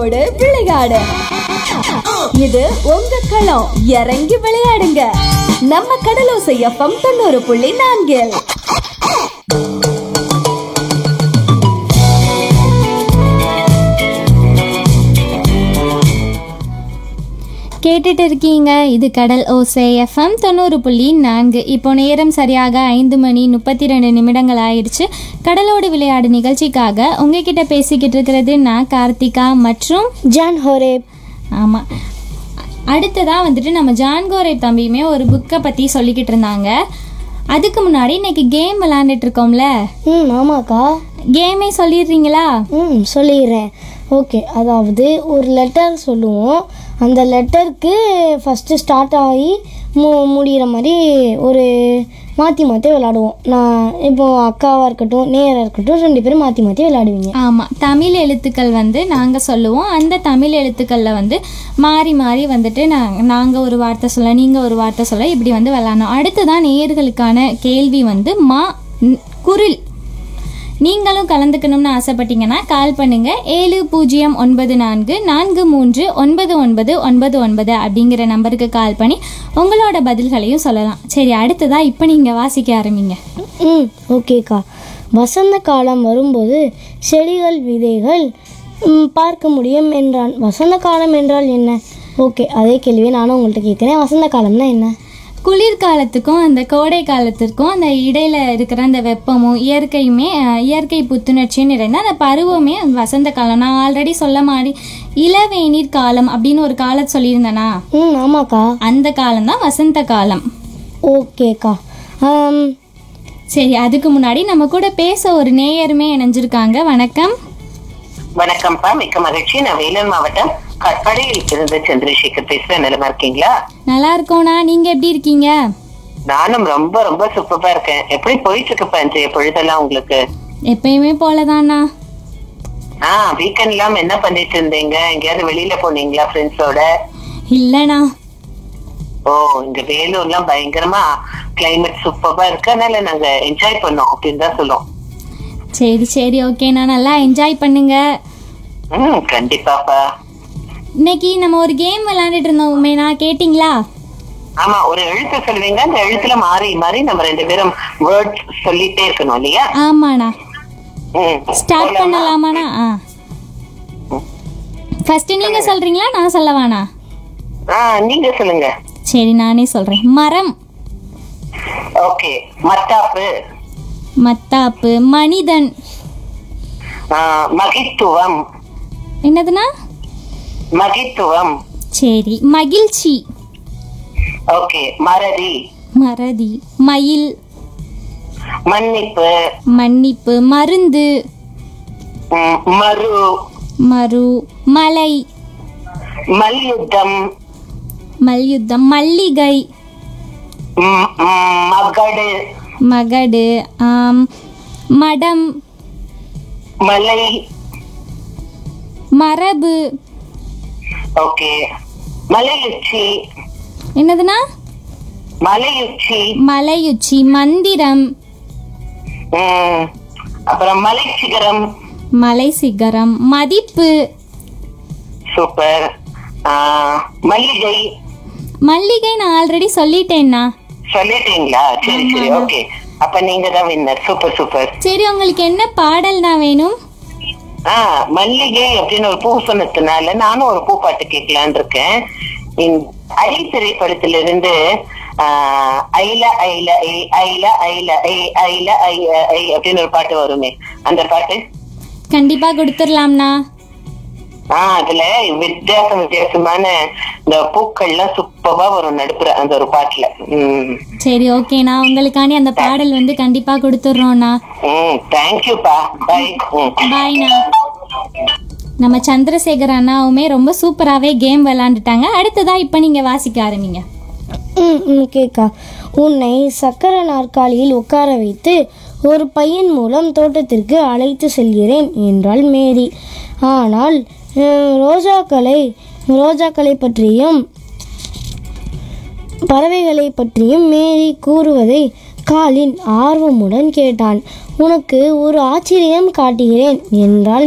கடலோடு விளையாடு இது உங்க களம் இறங்கி விளையாடுங்க நம்ம கடலோசை எஃப்எம் தொண்ணூறு புள்ளி நான்கில் கேட்டுட்டு இருக்கீங்க இது கடல் ஓசை எஃப்எம் தொண்ணூறு புள்ளி நான்கு இப்போ நேரம் சரியாக ஐந்து மணி முப்பத்தி ரெண்டு நிமிடங்கள் ஆயிடுச்சு கடலோடு விளையாடு நிகழ்ச்சிக்காக உங்ககிட்ட பேசிக்கிட்டு இருக்கிறது நான் கார்த்திகா மற்றும் ஜான் ஹோரேப் ஆமாம் அடுத்ததாக வந்துட்டு நம்ம ஜான்கோரை தம்பியுமே ஒரு புக்கை பற்றி சொல்லிக்கிட்டு இருந்தாங்க அதுக்கு முன்னாடி இன்னைக்கு கேம் விளாண்டுட்டு இருக்கோம்ல ம் ஆமாக்கா கேமே சொல்லிடுறீங்களா ம் சொல்லிடுறேன் ஓகே அதாவது ஒரு லெட்டர் சொல்லுவோம் அந்த லெட்டருக்கு ஃபஸ்ட்டு ஸ்டார்ட் ஆகி மு முடிகிற மாதிரி ஒரு மாற்றி மாற்றி விளாடுவோம் நான் இப்போ அக்காவாக இருக்கட்டும் நேராக இருக்கட்டும் ரெண்டு பேரும் மாற்றி மாற்றி விளையாடுவீங்க ஆமாம் தமிழ் எழுத்துக்கள் வந்து நாங்கள் சொல்லுவோம் அந்த தமிழ் எழுத்துக்களில் வந்து மாறி மாறி வந்துட்டு நாங்கள் நாங்கள் ஒரு வார்த்தை சொல்ல நீங்கள் ஒரு வார்த்தை சொல்ல இப்படி வந்து விளாட்ணும் அடுத்ததான் நேயர்களுக்கான கேள்வி வந்து மா ந- குரில் நீங்களும் கலந்துக்கணும்னு ஆசைப்பட்டீங்கன்னா கால் பண்ணுங்க ஏழு பூஜ்ஜியம் ஒன்பது நான்கு நான்கு மூன்று ஒன்பது ஒன்பது ஒன்பது ஒன்பது அப்படிங்கிற நம்பருக்கு கால் பண்ணி உங்களோட பதில்களையும் சொல்லலாம் சரி அடுத்ததா இப்போ நீங்கள் வாசிக்க ஆரம்பிங்க ம் ஓகேக்கா வசந்த காலம் வரும்போது செடிகள் விதைகள் ம், பார்க்க முடியும் என்றான் வசந்த காலம் என்றால் என்ன ஓகே அதே கேள்வியை நானும் உங்கள்கிட்ட கேட்குறேன் வசந்த காலம்னா என்ன குளிர்காலத்துக்கும் அந்த கோடை காலத்திற்கும் அந்த இடையில இருக்கிற அந்த வெப்பமும் இயற்கையுமே அஹ், இயற்கை புத்துணர்ச்சியும் நிறைந்த அந்த பருவமே அந்த வசந்த காலம் நான் ஆல்ரெடி சொல்ல மாதிரி இளவேநீர் காலம் அப்படின்னு ஒரு காலம் சொல்லியிருந்தேனா ம் ஆமாக்கா அந்த காலம் தான் வசந்த காலம் ஓகேக்கா ஆம், சரி அதுக்கு முன்னாடி நம்ம கூட பேச ஒரு நேயருமே இணைஞ்சிருக்காங்க வணக்கம் வணக்கம்ப்பா மிக்க மகிழ்ச்சி நான் வேலூர் மாவட்டம் கட்படையில் இருந்து சந்திரசேகர் பேசுறேன் நிலமா இருக்கீங்களா நல்லா இருக்கோண்ணா நீங்க எப்படி இருக்கீங்க நானும் ரொம்ப ரொம்ப சூப்பரா இருக்கேன் எப்படி போயிட்டு இருக்கு இன்றைய பொழுதெல்லாம் உங்களுக்கு எப்பயுமே போலதாண்ணா ஆஹ் வீக்கெண்ட் எல்லாம் என்ன பண்ணிட்டு இருந்தீங்க எங்கேயாவது வெளியில போனீங்களா ஃப்ரெண்ட்ஸோட இல்லைண்ணா ஓ இங்க வேலூர்லாம் பயங்கரமா கிளைமேட் சூப்பரா இருக்கு அதனால நாங்க என்ஜாய் பண்ணோம் அப்படின்னு தான் சொல்லுவோம் சரி சரி ஓகேண்ணா நல்லா என்ஜாய் பண்ணுங்க ம் கண்டிப்பாப்பா இன்னைக்கு நம்ம ஒரு கேம் விளையாண்டுட்டு இருந்தோமேண்ணா கேட்டிங்களா ஆமா ஒரு எழுத்து சொல்லுவீங்க அந்த எழுத்துல மாறி மாறி நம்ம ரெண்டு பேரும் வேர்ட்ஸ் சொல்லிட்டே இருக்கணும் இல்லையா ஆமாண்ணா ம் ஸ்டார்ட் போலாமா? பண்ணலாமாண்ணா ஆ ஃபர்ஸ்ட் நீங்க சொல்றீங்களா நான் சொல்லவாண்ணா ஆ நீங்க சொல்லுங்க சரி நானே சொல்றேன் மரம் ஓகே மத்தாப்பு மத்தாப்பு மனிதன் ஆ, மகித்துவம் என்னதுண்ணா மகித்துவம் சரி மகிழ்ச்சி ஓகே மறதி மறதி மயில் மன்னிப்பு மன்னிப்பு மருந்து ம், மறு மறு மலை மல்யுத்தம் மல்யுத்தம் மல்லிகை ம், ம், மகடு மகடு ஆம், மடம் மலை மரபு ஓகே மலையுச்சி என்னதுண்ணா மலையுச்சி மலையுச்சி மந்திரம் ம், அப்புறம் மலை சிகரம் மலை சிகரம் மதிப்பு சூப்பர் ஆ, மல்லிகை மல்லிகை நான் ஆல்ரெடி சொல்லிட்டேன்னா சொல்லிட்டீங்களா சரி சரி ஓகே அப்ப நீங்க தான் வின்னர் சூப்பர் சூப்பர் சரி உங்களுக்கு என்ன பாடல்னா வேணும் ஆஹ் மல்லிகை அப்படின்னு ஒரு பூ சொன்னதுனால நானும் ஒரு பூ பாட்டு கேட்கலான்னு இருக்கேன் இந்த ஐ திரைப்படத்திலிருந்து ஆஹ் ஐல ஐல ஐ ஐல ஐல ஐ ஐல ஐ ஐ அப்படின்னு ஒரு பாட்டு வருமே அந்த பாட்டு கண்டிப்பா கொடுத்துடலாம்ண்ணா ஆஹ் அதுல வித்தியாசம் வித்தியாசமான இந்த பூக்கள்லாம் சூப்பரா வரும் நடுப்புற அந்த ஒரு பாட்டுல உம் சரி ஓகேண்ணா உங்களுக்காண்டி அந்த பாடல் வந்து கண்டிப்பா கொடுத்துட்றோண்ணா உம் தேங்க்யூப்பா பை உம் பாய்ண்ணா நம்ம சந்திரசேகர் அண்ணாவுமே ரொம்ப சூப்பராகவே கேம் விளாண்டுட்டாங்க அடுத்ததா இப்போ நீங்கள் வாசிக்க ஆரம்பிங்க ம் ஓகேக்கா உன்னை சக்கர நாற்காலியில் உட்கார வைத்து ஒரு பையன் மூலம் தோட்டத்திற்கு அழைத்து செல்கிறேன் என்றாள் மேரி ஆனால் அஹ், ரோஜாக்களை ரோஜாக்களை பற்றியும் பறவைகளை பற்றியும் மேரி கூறுவதை காலின் ஆர்வமுடன் கேட்டான் உனக்கு ஒரு ஆச்சரியம் காட்டுகிறேன் என்றாள்